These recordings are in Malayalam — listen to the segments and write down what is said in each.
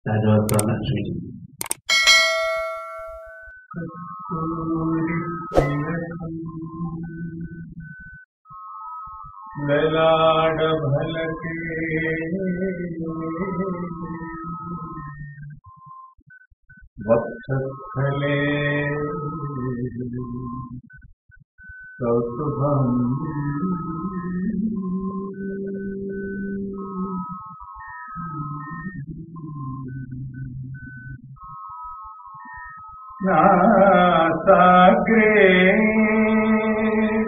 രാജവർത്തോടെ ക്ഷണിക്കുന്നു ललाड भलके वक्षस्थले कौतुभम् नासाग्रे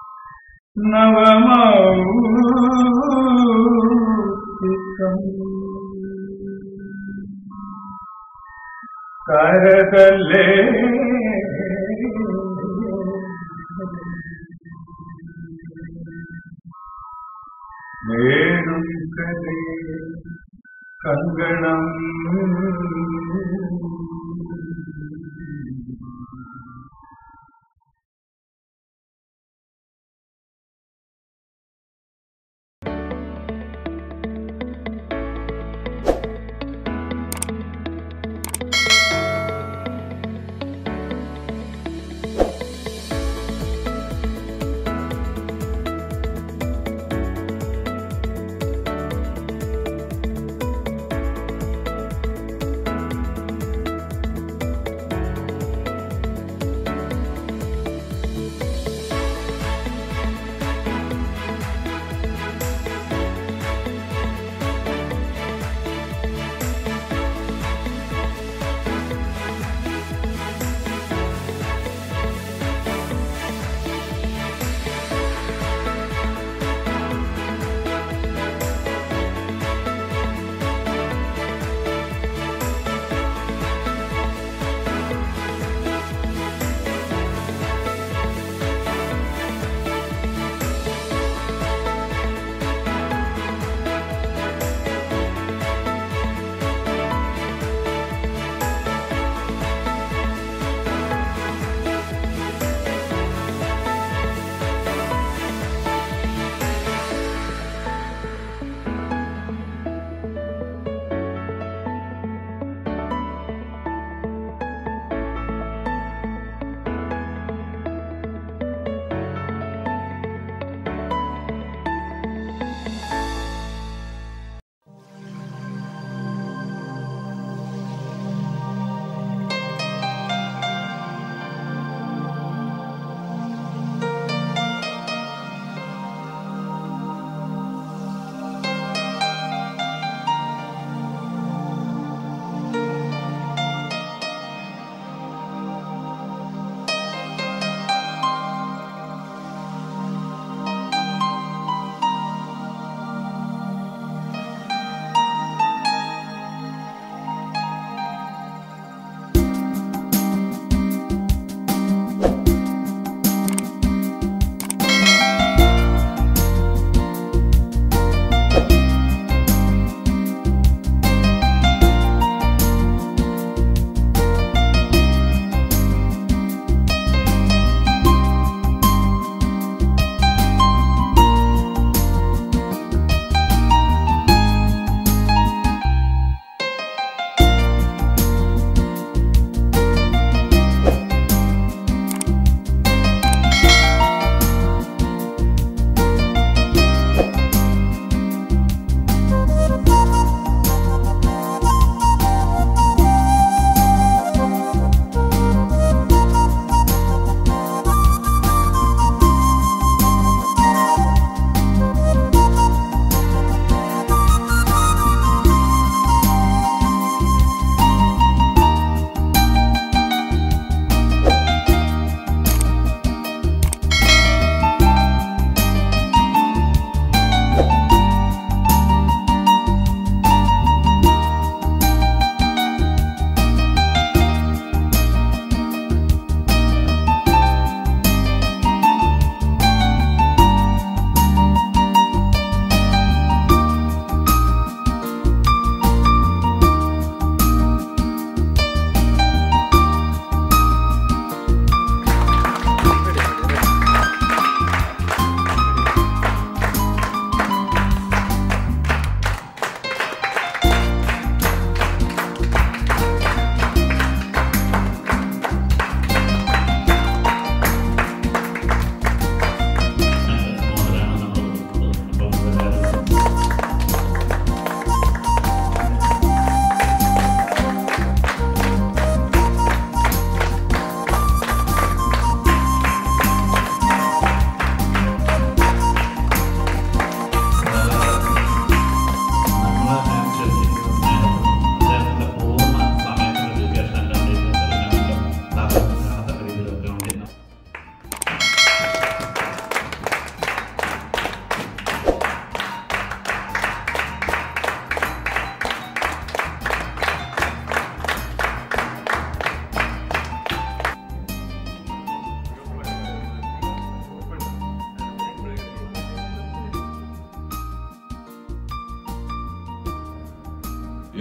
नवमौक्तिकम् करदले वेणुकरे कङ्गणम्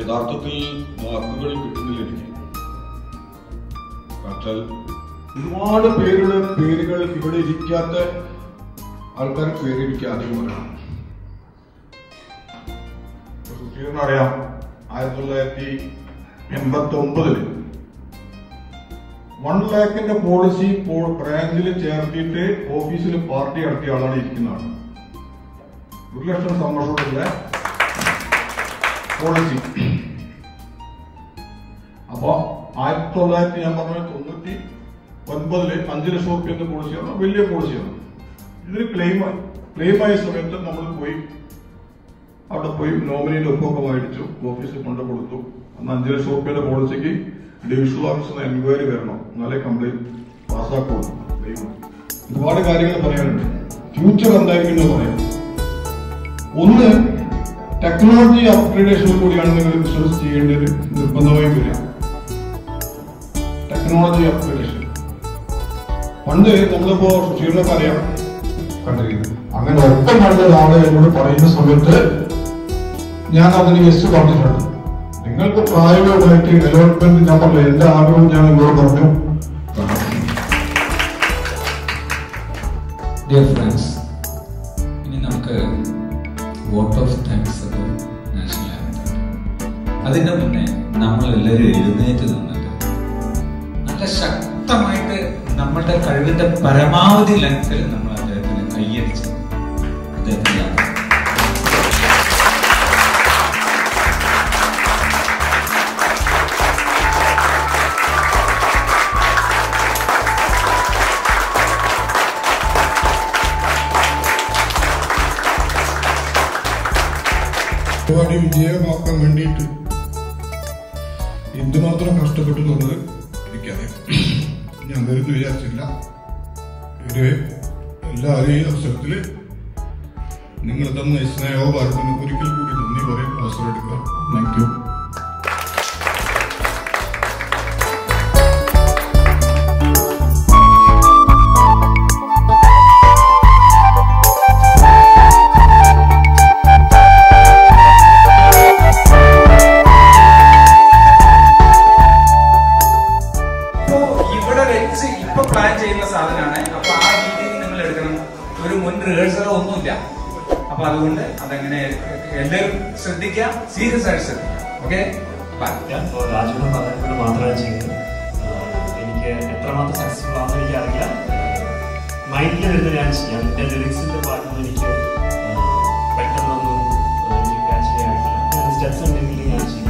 യഥാർത്ഥത്തിൽ വാക്കുകൾ കിട്ടുന്നില്ല എനിക്ക് പക്ഷേ ഒരുപാട് പേരുടെ പേരുകൾ ഇവിടെ ഇരിക്കാത്ത ആൾക്കാർ പേര് എനിക്ക് ആദ്യം പറയണം സുധീറിന് അറിയാം ആയിരത്തി തൊള്ളായിരത്തി എൺപത്തി ഒമ്പതില് വൺ ലാഖിന്റെ പോളിസി ബ്രാഞ്ചിൽ ചേർത്തിട്ട് ഓഫീസിൽ പാർട്ടി നടത്തിയ ആളാണ് ഇരിക്കുന്ന ആൾ ഒരു ലക്ഷം സന്തോഷമുള്ള പോളിസി അപ്പൊ ആയിരത്തി തൊള്ളായിരത്തി ഞാൻ പറഞ്ഞ തൊണ്ണൂറ്റി ഒൻപതില് അഞ്ചു ലക്ഷം റുപ്യന്റെ പോളിസിയാണ് വലിയ പോളിസിയാണ് ഇതിന് ക്ലെയിം ക്ലെയിം ആയ സമയത്ത് നമ്മൾ പോയി അവിടെ പോയി നോമിനിയുടെ ഒപ്പൊക്കെ മേടിച്ചു ഓഫീസിൽ കൊണ്ടു കൊടുത്തു അന്ന് അഞ്ചു ലക്ഷം റുപ്യന്റെ പോളിസിക്ക് ഡിവിഷണൽ ഓഫീസിൽ നിന്ന് എൻക്വയറി വരണം എന്നാലേ കംപ്ലൈന്റ് പാസ്സാക്കുള്ളൂ ക്ലെയിം ഒരുപാട് കാര്യങ്ങൾ പറയാനുണ്ട് ഫ്യൂച്ചർ എന്തായിരിക്കും എന്ന് പറയാം ഒന്ന് ടെക്നോളജി അപ്ഗ്രേഡേഷനിൽ കൂടിയാണ് നിങ്ങൾ ബിസിനസ് ചെയ്യേണ്ടത് നിർബന്ധമായും വരിക ടെക്നോളജി അപ്ഗ്രേഡേഷൻ പണ്ട് നമ്മളിപ്പോ സുശീലിനൊക്കെ അറിയാം കണ്ടിരിക്കുന്നത് അങ്ങനെ ഒപ്പം കണ്ട ഒരാളെ എന്നോട് പറയുന്ന സമയത്ത് ഞാൻ അതിന് യെസ് പറഞ്ഞിട്ടുണ്ട് നിങ്ങൾക്ക് പ്രായോഗികമായിട്ട് ഡെവലപ്മെന്റ് ഞാൻ പറഞ്ഞു എന്റെ ആഗ്രഹം ഞാൻ നിങ്ങളോട് പറഞ്ഞു ഡിയർ ഫ്രണ്ട്സ് ഇനി നമുക്ക് വോട്ട് ഓഫ് താങ്ക്സ് ഒക്കെ നാഷണൽ ആന്തം അതിന്റെ മുന്നേ നമ്മൾ എല്ലാവരും എഴുന്നേറ്റ് നിന്നിട്ട് നല്ല ശക്തമായിട്ട് നമ്മളുടെ കഴിവിന്റെ പരമാവധി ലെങ്ത്തിൽ നമ്മൾ അദ്ദേഹത്തിന് കൈയടിച്ച് അദ്ദേഹത്തിന്റെ പരിപാടി വിജയമാക്കാൻ വേണ്ടിയിട്ട് എന്തുമാത്രം കഷ്ടപ്പെട്ടു എന്നുള്ളത് എനിക്കറിയാം ഞാൻ വരുന്നു വിചാരിച്ചില്ല ഒരു എല്ലാവരും ഈ അവസരത്തിൽ നിങ്ങൾ തന്ന ഈ സ്നേഹോപാരത്തിന് ഒരിക്കൽ കൂടി നന്ദി പറയാൻ അവസരം എടുക്കുക താങ്ക് യു ഇപ്പോ ഇവിടെ വെച്ച് ഇപ്പൊ പ്ലാൻ ചെയ്യുന്ന സാധനമാണ് അപ്പൊ ആ രീതിയിൽ നിങ്ങൾ എടുക്കണം ഒരു മുൻ റിഹേഴ്സലോ ഒന്നുമില്ല അപ്പൊ അതുകൊണ്ട് അതങ്ങനെ എല്ലാവരും ശ്രദ്ധിക്കുക സീരിയസ് ആയിട്ട് ശ്രദ്ധിക്കുക ഓക്കെ ഞാൻ ഇപ്പോൾ രാജുവിനെ പറഞ്ഞുകൊണ്ട് മാത്രമേ ചെയ്യുന്നത് എനിക്ക് എത്രമാത്രം സക്സസ്ഫുൾ ആണെന്ന് എനിക്ക് അറിയില്ല മൈൻഡിൽ വരുന്ന ഞാൻ ചെയ്യാം എൻ്റെ ലിറിക്സിൻ്റെ പാട്ടൊന്നും എനിക്ക് ആ, പെട്ടെന്നൊന്നും ആ, എനിക്ക് ക്യാച്ച് ചെയ്യാൻ സ്റ്റെപ്സ് ഉണ്ടെങ്കിൽ ഞാൻ ചെയ്യും